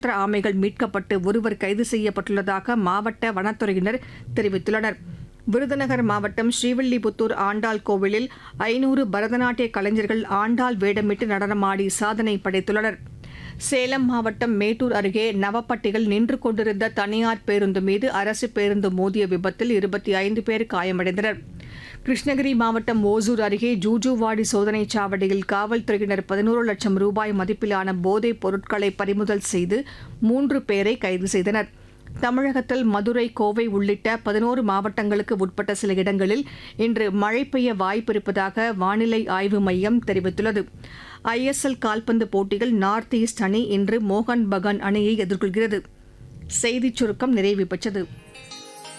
மற்ற ஆமைகள் மீட்கப்பட்டு ஒருவர் கைது செய்யப்பட்டுள்ளதாக மாவட்ட வனத்துறையினர் தெரிவித்துள்ளனர் விருதுநகர் மாவட்டம் ஸ்ரீவில்லிபுத்தூர் ஆண்டாள் கோவிலில் ஐநூறு பரதநாட்டிய கலைஞர்கள் ஆண்டாள் வேடமிட்டு நடனமாடி சாதனை படைத்துள்ளனர் சேலம் மாவட்டம் மேட்டூர் அருகே நவப்பட்டியில் நின்று கொண்டிருந்த தனியார் பேருந்து மீது அரசு பேருந்து மோதிய விபத்தில் இருபத்தி ஐந்து பேர் காயமடைந்தனர் கிருஷ்ணகிரி மாவட்டம் ஓசூர் அருகே ஜூஜுவாடி சோதனைச் சாவடியில் காவல்துறையினர் பதினோரு லட்சம் ரூபாய் மதிப்பிலான போதைப் பொருட்களை பறிமுதல் செய்து மூன்று பேரை கைது செய்தனர் தமிழகத்தில் மதுரை கோவை உள்ளிட்ட பதினோரு மாவட்டங்களுக்கு உட்பட்ட சில இடங்களில் இன்று மழை பெய்ய வாய்ப்பிருப்பதாக வானிலை ஆய்வு மையம் தெரிவித்துள்ளது ஐஎஸ்எல் கால்பந்து போட்டியில் நார்த் ஈஸ்ட் அணி இன்று மோகன் பகான் அணியை எதிர்கொள்கிறது செய்திச் சுருக்கம் நிறைவு பெற்றது